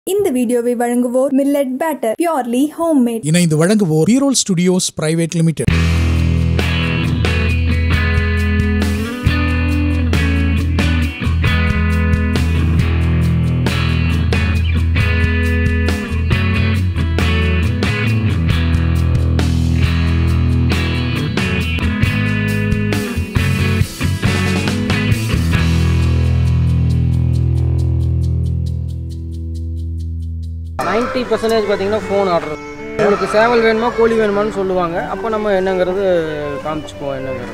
இந்த வீடியோவை வழங்குவோர் மில்லட் பேட்டர் பியோர்லி ஹோம்மேட் இணைந்து வழங்குவோர் பீரோல் studios private limited ninety percentage பார்த்தீங்கன்னா ஃபோன் ஆர்டர் உங்களுக்கு சேவல் வேணுமா கோழி வேணுமான்னு சொல்லுவாங்க அப்போ நம்ம என்னங்கிறது காமிச்சுக்குவோம் என்னங்கிறது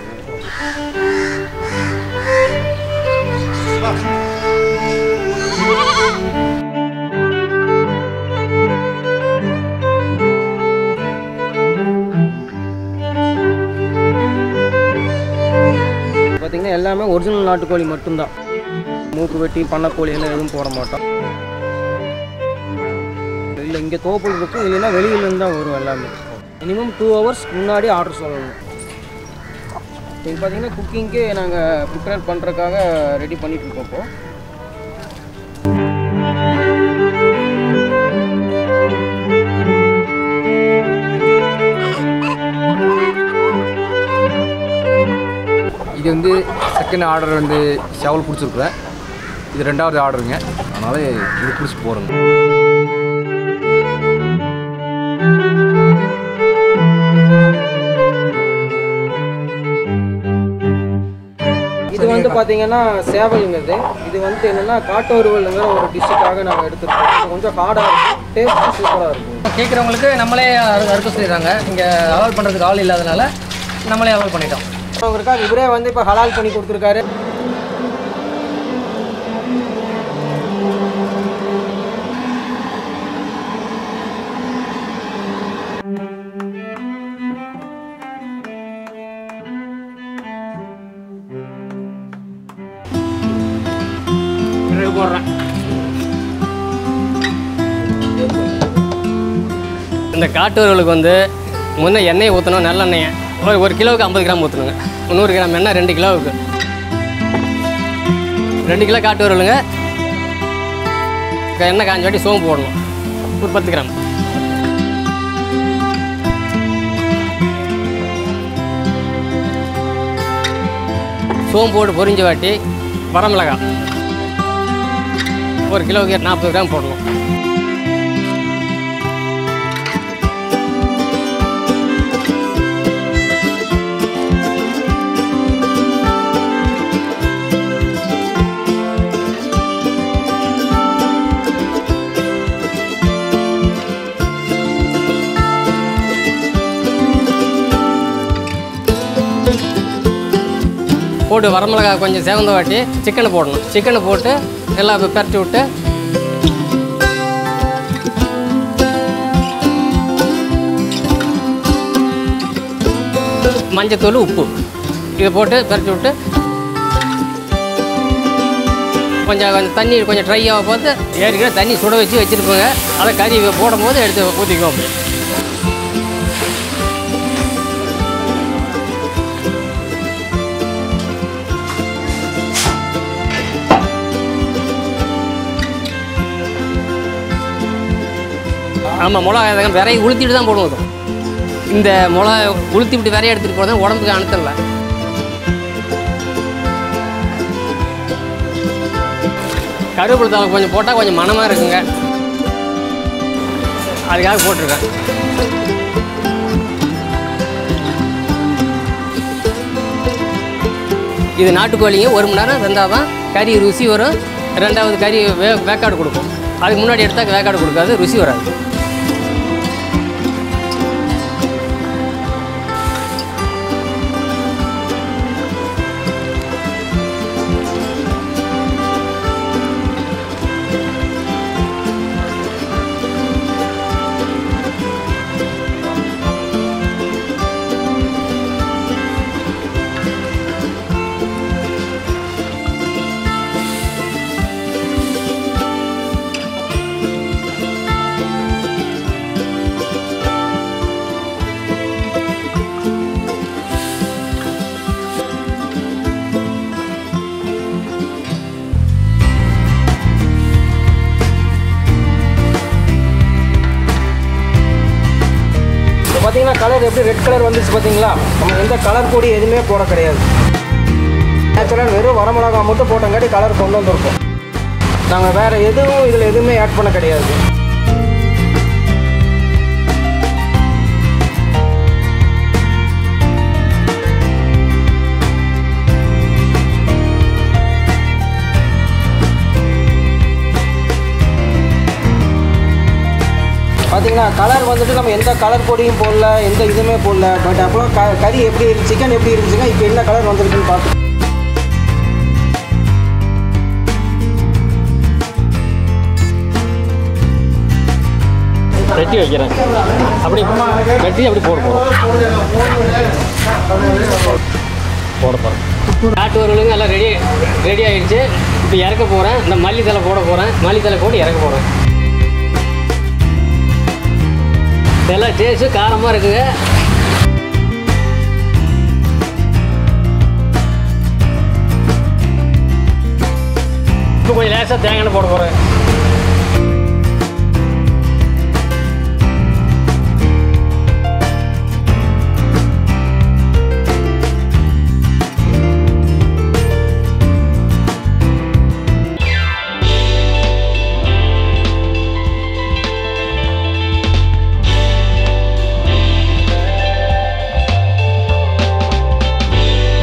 பார்த்தீங்கன்னா எல்லாமே ஒரிஜினல் நாட்டுக்கோழி மட்டும்தான் மூக்கு வெட்டி பண்ணக்கோழி எல்லாம் எதுவும் போட மாட்டோம் இல்லை இங்கே தோப்புள் இருக்கும் இல்லைன்னா வெளியிலேருந்து தான் வரும் எல்லாமே மினிமம் டூ ஹவர்ஸ் முன்னாடி ஆர்டர் சொல்லணும் இப்போ பார்த்தீங்கன்னா குக்கிங்க்கு நாங்கள் ப்ரிப்பேர் பண்ணுறதுக்காக ரெடி பண்ணிட்டு இருக்கோம் இப்போ இது வந்து செகண்ட் ஆர்டர் வந்து செவல் பிடிச்சிருக்குறேன் இது ரெண்டாவது ஆர்டருங்க அதனால் இது பிடிச்சி போகிறேங்க இது வந்து பார்த்தீங்கன்னா சேவலுங்கிறது இது வந்து என்னென்னா காட்டோருவலுங்கிற ஒரு டிஷ்ஷுக்காக நாங்கள் எடுத்துருக்கோம் இது கொஞ்சம் ஹார்டாக இருக்கும் டேஸ்ட் சூப்பராக இருக்கும் கேட்குறவங்களுக்கு நம்மளே அறு- அறுக்க சொல்லிடுறாங்க இங்கே அலோட் பண்ணுறதுக்கு ஆள் இல்லாதனால நம்மளே அலோட் பண்ணிட்டோம் அவங்களுக்காக இவரே வந்து இப்போ ஹலால் பண்ணி கொடுத்துருக்காரு இந்த காட்டுவர்களுக்கு வந்து முன்னே எண்ணெய் ஊற்றணும் நல்லெண்ணெயை ஒரு ஒரு கிலோவுக்கு ஐம்பது கிராம் ஊற்றணுங்க நூறு கிராம் எண்ணெய் ரெண்டு கிலோவுக்கு ரெண்டு கிலோ காட்டுவர்களுங்க எண்ணெய் காஞ்ச வாட்டி சோம்பு போடணும் ஒரு பத்து கிராம் சோம்பு போட்டு பொரிஞ்ச வாட்டி வரமிளகாய் ஒரு கிலோவுக்கு நாற்பது கிராம் போடணும் போட்டு வரமிளகா கொஞ்சம் சேவந்த வாட்டி சிக்கனை போடணும் சிக்கனை போட்டு எல்லாம் இப்ப பெரட்டி விட்டு மஞ்சத்தூள் உப்பு இதை போட்டு பெரட்டி விட்டு கொஞ்சம் கொஞ்சம் தண்ணி கொஞ்சம் ட்ரை ஆக பார்த்து ஏற்கனவே தண்ணி சுட வச்சு வச்சுருப்போங்க அதை கறி போடும் போது எடுத்து ஊற்றிக்குவோம் அப்படியே ஆமாம் மிளகா இதெல்லாம் விரைய உளுத்திட்டு தான் போடுவோம் இது. இந்த மிளகா உளுத்தி விட்டு விரைய எடுத்துகிட்டு போகிறது உடம்புக்கு அனுத்தல கருவேப்பிலை தலை கொஞ்சம் போட்டால் கொஞ்சம் மனமாக இருக்குங்க அதுக்காக போட்டிருக்கேன் இது நாட்டுக்கோழிங்க ஒரு மணி நேரம் வெந்தால் தான் கறி ருசி வரும் ரெண்டாவது கறி வே வேக்காடு கொடுக்கும் அதுக்கு முன்னாடி எடுத்தால் வேக்காடு கொடுக்காது ருசி வராது பார்த்தீங்கன்னா கலர் எப்படி ரெட் கலர் வந்துச்சு பார்த்தீங்களா நம்ம எந்த கலர் பொடி எதுவுமே போட கிடையாது நேச்சுரல் வெறும் வரமிளகா மட்டும் போட்டங்காட்டி கலர் கொண்டு வந்திருக்கோம் நாங்கள் வேறு எதுவும் இதில் எதுவுமே ஆட் பண்ண கிடையாது பார்த்தீங்கன்னா கலர் வந்துட்டு நம்ம எந்த கலர் பொடியும் போடல எந்த இதுவுமே போடல பட் அப்புறம் க கறி எப்படி இருக்கு சிக்கன் எப்படி இருந்துச்சுன்னா இப்போ என்ன கலர் வந்திருக்குன்னு பார்த்து வெட்டி வைக்கிறேன் அப்படி வெட்டி அப்படி போட போகிறோம் போட போகிறேன் நாட்டு வறுவலுங்க எல்லாம் ரெடி ரெடி ஆயிடுச்சு இப்போ இறக்க போகிறேன் இந்த மல்லித்தலை போட போகிறேன் மல்லித்தலை போட்டு இறக்க போகிறேன் இதெல்லாம் டேஸ்ட்டு காரமாக இருக்குங்க இப்போ கொஞ்சம் லேசாக தேங்காய் எண்ணெய் போட போகிறேன்